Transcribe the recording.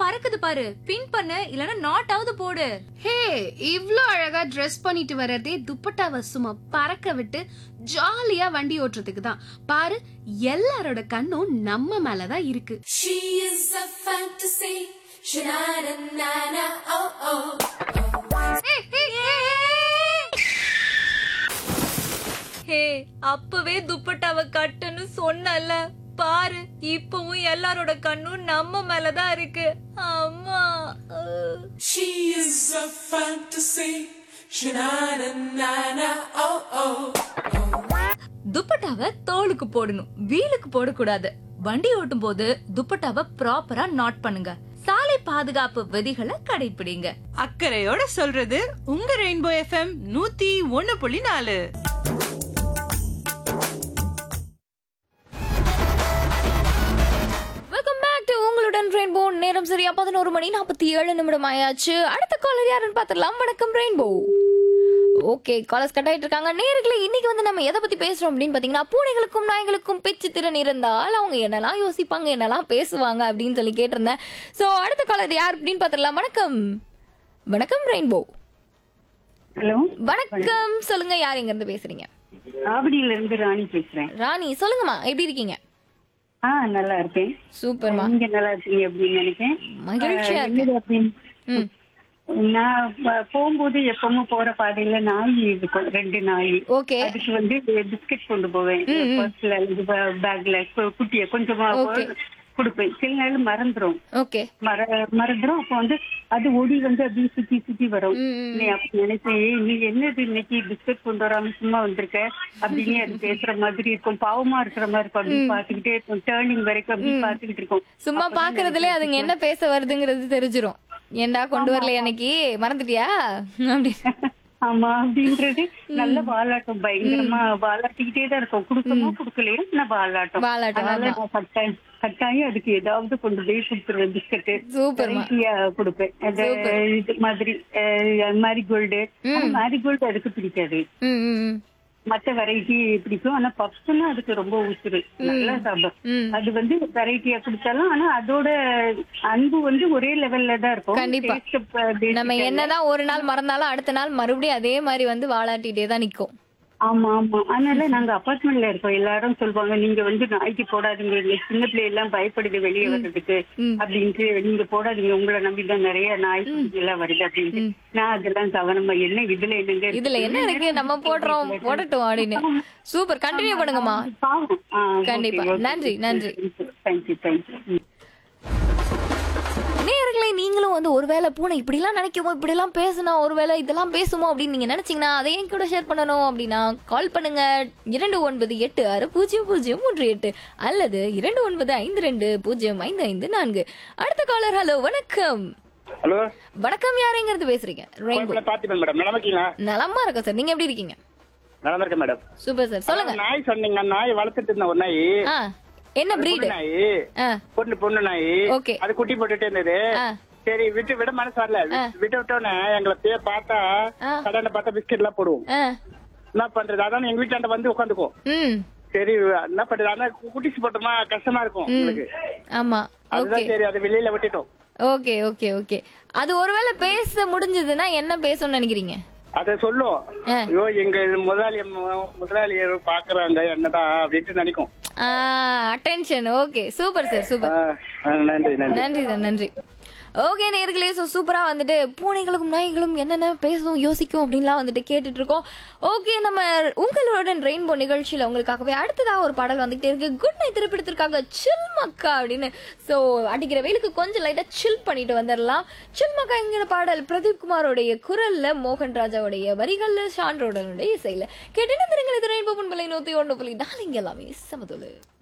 பறக்குது பாரு பின் பண்ணு இல்லனா நாட்டாவது போடு ஹே இவ்ளோ அழகா ட்ரெஸ் பண்ணிட்டு வர்றதே துப்பட்டாவை சும்மா பறக்க விட்டு ஜாலியா வண்டி ஓட்டுறதுக்கு தான் பாரு எல்லாரோட கண்ணும் நம்ம மேலதான் இருக்கு She is a fantasy. Sha-na-na-na-na, oh oh. ஹே அப்பவே துப்பட்டாவை கட்டுன்னு சொன்னல பாரு இப்பவும் எல்லாரோட கண்ணும் நம்ம மேலதான் இருக்கு அம்மா அஹ். She is a fantasy. Sha-na-na-na-na, oh oh. துப்பட்டாவை தோலுக்கு போடணும் வீலுக்கு போடக்கூடாது வண்டி ஓட்டும் போது துப்பட்டாவை ப்ராப்பரா நாட் பண்ணுங்க சாலை பாதுகாப்பு விதிகளை கடைபிடிங்க அக்கறையோட சொல்றது உங்க ரெயின்போ எஃப்எம் நூத்தி ஒன்னு புள்ளி நாலு வெல்கம் பேக் டு உங்களுடன் ரெயின்போ நேரம் சரியா பதினோரு மணி நாற்பத்தி ஏழு நிமிடம் ஆயாச்சு அடுத்த காலர் யாருன்னு பார்த்துடலாம் வணக்கம் ரெயின்போ ஓகே காலர்ஸ் கட் ஆயிட்டு இருக்காங்க நேர்களே இன்னைக்கு வந்து நம்ம எதை பத்தி பேசுறோம் அப்படின்னு பாத்தீங்கன்னா பூனைகளுக்கும் நாய்களுக்கும் பேச்சு திறன் இருந்தால் அவங்க என்னெல்லாம் யோசிப்பாங்க என்னெல்லாம் பேசுவாங்க அப்படின்னு சொல்லி கேட்டிருந்தேன் ஸோ அடுத்த காலர் யார் அப்படின்னு பார்த்துடலாம் வணக்கம் வணக்கம் ரெயின்போ ஹலோ வணக்கம் சொல்லுங்க யார் எங்க இருந்து பேசுறீங்க ஆவடியில இருந்து ராணி பேசுறேன் ராணி சொல்லுங்கம்மா எப்படி இருக்கீங்க ஆ நல்லா இருக்கேன் சூப்பர்மா நீங்க நல்லா இருக்கீங்க அப்படின்னு நினைக்கிறேன் மகிழ்ச்சியா ஆ, இருக்கு என்னது அப்படின்னு ம் நான் ப- போகும்போது எப்பவும் போற பாதையில நாய் இருக்கும் ரெண்டு நாய் ஓகே அதுக்கு வந்து பிஸ்கட் கொண்டு போவேன் பர்ஸ்ல அல்லது பேக்ல குட்டிய கொஞ்சமா Okay. கொடுப்பேன் சில நாள் மறந்துரும் ஓகே மற மறந்துரும் அப்போ வந்து அது ஓடி வந்து அப்படியே சுத்தி சுத்தி வரும் ம், ம். நீ அப்ப நினைப்பேன் "ஏய், நீ என்னது இன்னைக்கு பிஸ்கட் கொண்டு வராம சும்மா வந்திருக்க அப்படின்னு அது பேசுற மாதிரி இருக்கும் பாவமா இருக்கிற மாதிரி இருக்கும் அப்படி பாத்துக்கிட்டே இருக்கும் டேர்னிங் வரைக்கும் அப்படி பாத்துக்கிட்டு இருக்கும் சும்மா அப்பதான் பாக்குறதுல எனக்கு அதுங்க என்ன பேச வருதுங்கிறது தெரிஞ்சிரும் ஏன்டா கொண்டு வரல அன்னைக்கு மறந்துட்டியா அப்படி ஆமா அப்படின்றது நல்ல வாலாட்டம் பயங்கரமா வாலாட்டிக்கிட்டே தான் இருக்கும் குடுக்கமோ குடுக்கலையோ நான் வாலாட்டம் வாலாட்டம், அதனால ஆமா. நான் கட்டாயம் கட்டாயம் அதுக்கு ஏதாவது கொண்டு போய் கொடுத்துருவேன் பிஸ்கட் சூப்பர்மா. வெரைட்டியா கொடுப்பேன் அது இது மாதிரி மேரி கோல்டு மேரி கோல்டு அதுக்கு பிடிக்காது ம், ம், ம். மத்த வெரைட்டி பிடிக்கும் ஆனா பப்ஸ்னா அதுக்கு ரொம்ப உசுறு நல்லா சாப்பிடும் ம். அது வந்து வெரைட்டியா கொடுத்தாலும் ஆனா அதோட அன்பு வந்து ஒரே லெவல்ல தான் இருக்கும் கண்டிப்பா. Taste, uh, basic நம்ம என்னதான் ஒரு நாள் மறந்தாலும் அடுத்த நாள் மறுபடியும் அதே மாதிரி வந்து வாலாட்டிட்டே தான் நிக்கும் ஆமா ஆமா அதனால நாங்க அபார்ட்மெண்ட்ல இருக்கோம் எல்லாரும் சொல்லுவாங்க நீங்க வந்து நாய்க்கு போடாதீங்க இந்த சின்ன பிள்ளை எல்லாம் பயப்படுது வெளியே வர்றதுக்கு அப்படின்ட்டு நீங்க போடாதீங்க உங்களை நம்பிதான் நிறைய நாய் குட்டி எல்லாம் வருது அப்படின்ட்டு நான் அதெல்லாம் கவனமா என்ன இதுல என்னங்க இருக்கு? இதுல என்ன இருக்கு நம்ம போடுறோம் போடட்டும் அப்படின்னு சூப்பர் கண்டினியூ பண்ணுங்கம்மா பாவம். ஆ, okay, கண்டிப்பா. okay. நன்றி, நன்றி. Thank you, thank you. நேயர்களே நீங்களும் வந்து ஒருவேளை பூனை இப்படிலாம் நினைக்குமோ இப்படிலாம் பேசுனா ஒருவேளை இதெல்லாம் பேசுமோ அப்படின்னு நீங்க நினைச்சீங்கன்னா அதையும் கூட ஷேர் பண்ணணும் அப்படின்னா கால் பண்ணுங்க இரண்டு ஒன்பது எட்டு ஆறு பூஜ்ஜியம் பூஜ்ஜியம் மூன்று எட்டு அல்லது இரண்டு ஒன்பது ஐந்து ரெண்டு பூஜ்ஜியம் ஐந்து ஐந்து நான்கு அடுத்த காலர் ஹலோ வணக்கம் ஹலோ வணக்கம் யாருங்கிறது பேசுறீங்க ரெயின்போ குழப்பல பார்த்திபன் மேடம் நல்லா இருக்கீங்களா நலமா இருக்கோம் சார் நீங்க எப்படி இருக்கீங்க நல்லா இருக்கேன் மேடம் சூப்பர் சார் சொல்லுங்க நாய் சொன்னீங்க நாய் வளர்த்துட்டு இருந்த ஒரு நாய் ஆ என்ன பொண்ணு பிரீடு நாய் ஆ பொண்ணு பொண்ணு நாய் Okay. அது குட்டி போட்டுட்டே இருந்தது ஆ. சரி விட்டு விட மனசு வரல விட்டு விட்டோன்னே எங்களை பேர் பார்த்தா ஆ. கடையில பார்த்தா பிஸ்கெட் எல்லாம் போடுவோம் ஆ என்ன பண்றது அதான் எங்க வீட்டாண்ட வந்து உட்காந்துக்கும் ம் சரி என்ன பண்றது ஆனா குட்டிச்சு போட்டோமா கஷ்டமா இருக்கும் உங்களுக்கு ஆமா ஓகே அதுதான் சரி அதை வெளியில விட்டுட்டோம் ஓகே ஓகே ஓகே அது ஒருவேளை பேச முடிஞ்சதுன்னா என்ன பேசணும்னு நினைக்கிறீங்க அதை சொல்லும் ஆ. ஐயோ எங்க முதலாளி முதலாளி பாக்குறாங்க என்னதான் அப்படின்ட்டு நினைக்கும் அட்டென்ஷன் ஓகே சூப்பர் சார் ஆ, சூப்பர் ஆ, நன்றி நன்றி நன்றி சார் நன்றி ஓகே நேர்களே ஸோ சூப்பராக வந்துட்டு பூனைகளுக்கும் நாய்களும் என்னென்ன பேசும் யோசிக்கும் அப்படின்லாம் வந்துட்டு கேட்டுட்டு இருக்கோம் ஓகே நம்ம உங்களுடன் ரெயின்போ நிகழ்ச்சியில் உங்களுக்காகவே அடுத்ததாக ஒரு பாடல் வந்துகிட்டே இருக்கு குட் நைட் திரைப்படத்திற்காக சில் மக்கா அப்படின்னு ஸோ அடிக்கிற வெயிலுக்கு கொஞ்சம் லைட்டாக சில் பண்ணிட்டு வந்துடலாம் சில் மக்கா என்கிற பாடல் பிரதீப் குமாரோடைய குரல்ல மோகன் ராஜாவுடைய வரிகள்ல ஷான்ரோடனுடைய இசையில கேட்டு திருங்களை ரெயின்போ பண்பலை நூத்தி ஒன்று புள்ளி நாலு இங்க எல்லாமே சமதுல